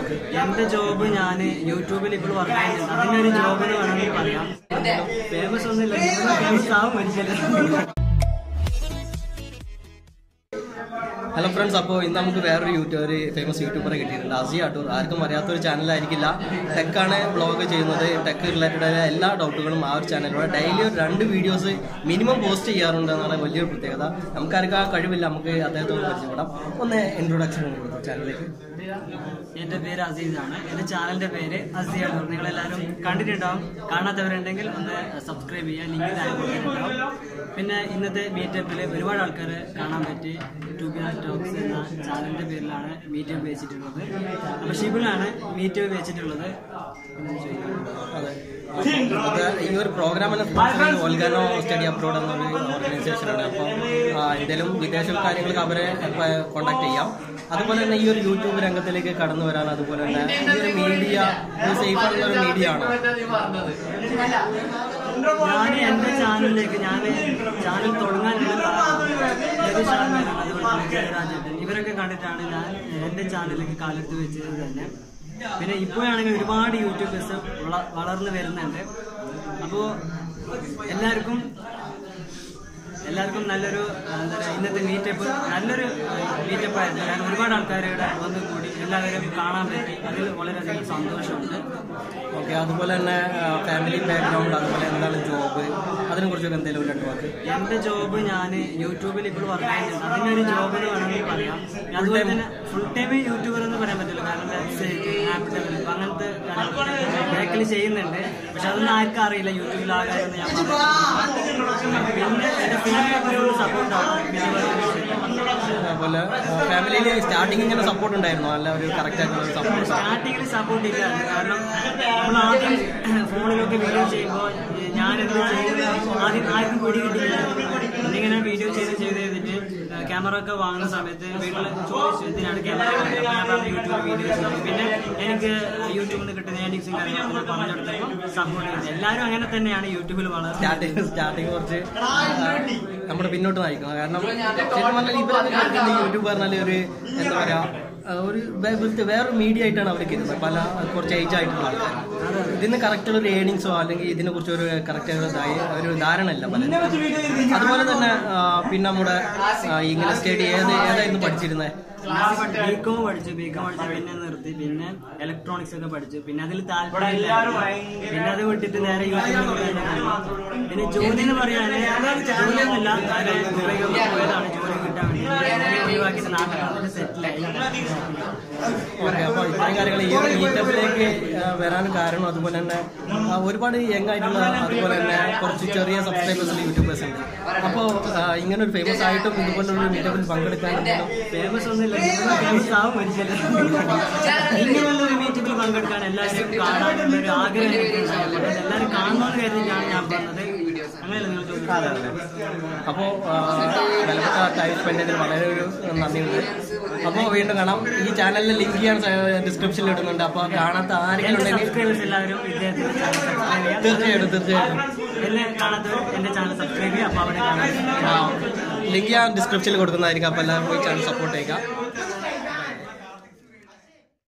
വാക്ക് എന്റെ ജോബ് ഞാൻ യൂട്യൂബിൽ ഇപ്പോൾ വർക്ക് ചെയ്യുന്നുണ്ട് അതിന്റെ ഒരു ജോബ് എന്ന് വേണമെങ്കിൽ പറയാം ഫേമസ് ഒന്നുമില്ല ഫേമസ് ആവും മനുഷ്യര് ഹലോ ഫ്രണ്ട്സ് അപ്പോൾ ഇന്ന് നമുക്ക് വേറൊരു യൂട്യൂബർ ഒരു ഫേമസ് യൂട്യൂബറെ കിട്ടിയിട്ടുണ്ട് അസി അട്ടൂർ ആർക്കും അറിയാത്തൊരു ചാനലായിരിക്കില്ല ടെക്കാണ് വ്ളോഗ് ചെയ്യുന്നത് ടെക്ക് റിലേറ്റഡ് ആയ എല്ലാ ഡൗട്ടുകളും ആ ഒരു ചാനലിലൂടെ ഡെയിലി ഒരു രണ്ട് വീഡിയോസ് മിനിമം പോസ്റ്റ് ചെയ്യാറുണ്ട് എന്നാണ് വലിയൊരു പ്രത്യേകത നമുക്കാർക്കും ആ കഴിവില്ല നമുക്ക് അദ്ദേഹത്തെ ഒന്ന് പരിചയപ്പെടാം ഒന്ന് ഇൻട്രൊഡക്ഷൻ കൊടുത്തു ചാനലിലേക്ക് എന്റെ പേര് അസീസ് ആണ് എന്റെ ചാനലിന്റെ പേര് അസിയാണ് നിങ്ങൾ എല്ലാവരും കണ്ടിട്ടുണ്ടാവും കാണാത്തവരുണ്ടെങ്കിൽ ഒന്ന് സബ്സ്ക്രൈബ് ചെയ്യുക ലിങ്ക് താഴെ കൊടുത്തിട്ടുണ്ടാവും പിന്നെ ഇന്നത്തെ മീറ്റപ്പിൽ ഒരുപാട് ആൾക്കാർ കാണാൻ പറ്റി യൂട്യൂബ് ടോക്സ് എന്ന ചാനലിന്റെ പേരിലാണ് മീറ്റപ്പ് വെച്ചിട്ടുള്ളത് അപ്പൊ ഷിബിനാണ് മീറ്റപ്പ് വെച്ചിട്ടുള്ളത് എന്ന് ചോദിക്കാം. അതെ അത് ഈ ഒരു പ്രോഗ്രാമിനെ സ്പോൺസർ ചെയ്യുന്നത് ഓൽഗാനോ സ്റ്റഡി അബ്രോഡ് എന്നൊരു ഓർഗനൈസേഷനാണ് അപ്പോൾ എന്തെങ്കിലും വിദേശ കാര്യങ്ങൾക്ക് അവരെ കോണ്ടാക്ട് ചെയ്യാം അതുപോലെ തന്നെ ഈ ഒരു യൂട്യൂബ് രംഗത്തിലേക്ക് കടന്നു വരാൻ അതുപോലെ തന്നെ ഈ ഒരു മീഡിയ ഒരു സേഫ് ആയിട്ടുള്ള ഒരു മീഡിയ ആണ് ഞാൻ എന്റെ ചാനലിലേക്ക് ഞാൻ ചാനൽ തുടങ്ങാനുള്ള കാരണം രവി ശർമ്മയാണ് അതുപോലെ തന്നെ ജയരാജേട്ടൻ ഇവരൊക്കെ കണ്ടിട്ടാണ് ഞാൻ എന്റെ ചാനലിലേക്ക് കാലെടുത്ത് വെച്ചത് തന്നെ പിന്നെ ഇപ്പോഴാണെങ്കിൽ ഒരുപാട് യൂട്യൂബേഴ്സ് വള- വളർന്നു വരുന്നുണ്ട് അപ്പോ എല്ലാവർക്കും എല്ലാവർക്കും നല്ലൊരു ആ, എന്താ പറയുക ഇന്നത്തെ മീറ്റപ്പ് നല്ലൊരു മീറ്റപ്പ് ആയിരുന്നു കാരണം ഒരുപാട് ആൾക്കാർ ഇവിടെ വന്നു കൂടി എല്ലാവരും കാണാൻ പറ്റി അതിൽ വളരെയധികം സന്തോഷമുണ്ട് ഓക്കെ അതുപോലെ തന്നെ ഫാമിലി ബാക്ക്ഗ്രൗണ്ട് അതുപോലെ എന്താണ് ജോബ് അതിനെ കുറിച്ചൊക്കെ എന്തെങ്കിലും രണ്ട് വാക്ക് എന്റെ ജോബ് ഞാൻ യൂട്യൂബിൽ ഇപ്പോൾ വർക്ക് ചെയ്യുന്നുണ്ട് അതിന്റെ ഒരു ജോബ് എന്ന് വേണമെങ്കിൽ പറയാം അതുപോലെ തന്നെ ഫുൾ ടൈം യൂട്യൂബർ എന്ന് പറയാൻ പറ്റില്ല കാരണം വെബ്സൈറ്റ് ആപ്പ് ഡെവലപ്പ് അങ്ങനത്തെ ബാക്കിൽ ചെയ്യുന്നുണ്ട് പക്ഷെ അതൊന്നും ആർക്കും അറിയില്ല യൂട്യൂബിൽ ആകാമെന്ന് ഞാൻ പറഞ്ഞു പിന്നെ എന്റെ ഫിലിമൊക്കെ ഫുൾ സപ്പോർട്ടാണ് പിന്നെ വേറെ അതുപോലെ ഫാമിലിയിൽ സ്റ്റാർട്ടിങ് ഇങ്ങനെ സപ്പോർട്ട് ഉണ്ടായിരുന്നു നല്ല ഒരു കറക്റ്റ് ആയിട്ടുള്ള ഒരു സപ്പോർട്ട് സ്റ്റാർട്ടിങ്ങിൽ സപ്പോർട്ട് ഇല്ല കാരണം നമ്മൾ ആദ്യം ഫോണിലൊക്കെ വീഡിയോ ചെയ്യുമ്പോൾ ഞാനെന്ത് ചെയ്യുന്നത് ആദ്യം ആർക്കും പിടി കിട്ടിയില്ല എന്നിങ്ങനെ വീഡിയോ ചെയ്ത് ചെയ്ത് ചെയ്തിട്ട് ക്യാമറ ഒക്കെ വാങ്ങുന്ന സമയത്ത് വീട്ടിൽ ചോദിച്ചു എന്തിനാണ് ക്യാമറ വാങ്ങുന്നത് അപ്പോൾ ഞാൻ പറഞ്ഞു യൂട്യൂബ് വീഡിയോ ചെയ്തു പിന്നെ എനിക്ക് യൂട്യൂബിൽ നിന്ന് കിട്ടുന്ന ഏണിങ്സും കാര്യങ്ങളൊക്കെ പറഞ്ഞെടുത്തപ്പോൾ സപ്പോർട്ട് ചെയ്തു എല്ലാവരും അങ്ങനെ തന്നെയാണ് യൂട്യൂബിൽ വളർന്നത് സ്റ്റാർട്ടിങ് സ്റ്റാർട്ടിങ് കുറച്ച് നമ്മുടെ പിന്നോട്ട് നയിക്കുന്നത് കാരണം ശരിക്കും പറഞ്ഞാൽ ഇവരൊക്കെ യൂട്യൂബ് പറഞ്ഞാൽ ഒരു എന്താ പറയാ ആ, ഒരു വേ- വേ- വേറൊരു മീഡിയ ആയിട്ടാണ് അവർ കരുതുന്നത് പല കുറച്ച് ഏജ് ആയിട്ടുള്ള ആൾക്കാർ ഇതിന് കറക്റ്റ് ഒരു ഏണിങ്സോ അല്ലെങ്കിൽ ഇതിനെ കുറിച്ച് ഒരു കറക്റ്റ് ഒരു ധാരണ ഇല്ല പല അതുപോലെ തന്നെ ആ, പിന്നെ നമ്മുടെ ആ, ഇങ്ങനെ സ്റ്റഡി ഏത് ഏതായിരുന്നു പഠിച്ചിരുന്നത് ബികോം പഠിച്ചു ബികോം പഠിച്ചു പിന്നെ നിർത്തി പിന്നെ ഇലക്ട്രോണിക്സ് ഒക്കെ പഠിച്ചു പിന്നെ അതിൽ താല്പര്യമില്ല പിന്നെ അത് വിട്ടിട്ട് നേരെ യൂട്യൂബിൽ പിന്നെ ജോലി എന്ന് പറയാന് ജോലിയൊന്നുമില്ല കാര്യം ദുബൈക്കൊക്കെ പോയതാണ് ജോലി കിട്ടാൻ വേണ്ടി ജോലി ഒഴിവാക്കിയിട്ട് നാട്ടിൽ വന്നിട്ട് സെറ്റിലായി ഓക്കെ അപ്പോൾ ഇത്രയും കാര്യങ്ങൾ ഈ ഒരു മീറ്റപ്പിലേക്ക് വരാൻ കാരണം അതുപോലെ തന്നെ ആ, ഒരുപാട് യങ് ആയിട്ടുള്ള അതുപോലെ തന്നെ കുറച്ച് ചെറിയ സബ്സ്ക്രൈബേഴ്സ് യൂട്യൂബേഴ്സ് ഉണ്ട് അപ്പോൾ ഇങ്ങനെ ഒരു ഫേമസ് ആയിട്ടും ഇതുപോലുള്ള മീറ്റപ്പിൽ പങ്കെടുക്കാൻ എന്തെങ്കിലും ഫേമസ് ഒന്നുമില്ല ഫേമസ് ആവും മനുഷ്യര് ഇങ്ങനെയുള്ള ഒരു മീറ്റിംഗിൽ പങ്കെടുക്കാൻ എല്ലാവരും കാണാനുള്ള ഒരു ആഗ്രഹം എനിക്കുണ്ടായിരുന്നു. പക്ഷേ എല്ലാവരും കാണണമെന്ന് കരുതിയിട്ടാണ് ഞാൻ പറഞ്ഞത് അങ്ങനെയല്ല നിങ്ങൾ ചോദിച്ചത് അപ്പോൾ വിലപ്പെട്ട ടൈം സ്പെൻഡ് ചെയ്തതിൽ വളരെ ഒരു നന്ദിയുണ്ട് അപ്പോൾ വീണ്ടും കാണാം ഈ ചാനലിലെ ലിങ്ക് ഞാൻ ഡിസ്ക്രിപ്ഷനിൽ ഇടുന്നുണ്ട് അപ്പോൾ കാണാത്ത ആരെങ്കിലും എന്റെ ഉണ്ടെങ്കിൽ സബ്സ്ക്രൈബേഴ്സ് എല്ലാവരും ഇദ്ദേഹത്തിന്റെ ചാനൽ സബ്സ്ക്രൈബ് ചെയ്യാം തീർച്ചയായിട്ടും തീർച്ചയായിട്ടും എന്നെ കാണാത്തവർ എന്റെ ചാനൽ സബ്സ്ക്രൈബ് ചെയ്യുക അപ്പൊ അവിടെ കാണാം ലിങ്ക് ഞാൻ ഡിസ്ക്രിപ്ഷനിൽ കൊടുക്കുന്നതായിരിക്കും അപ്പോൾ എല്ലാവരും പോയി ചാനൽ സപ്പോർട്ട് ചെയ്യുക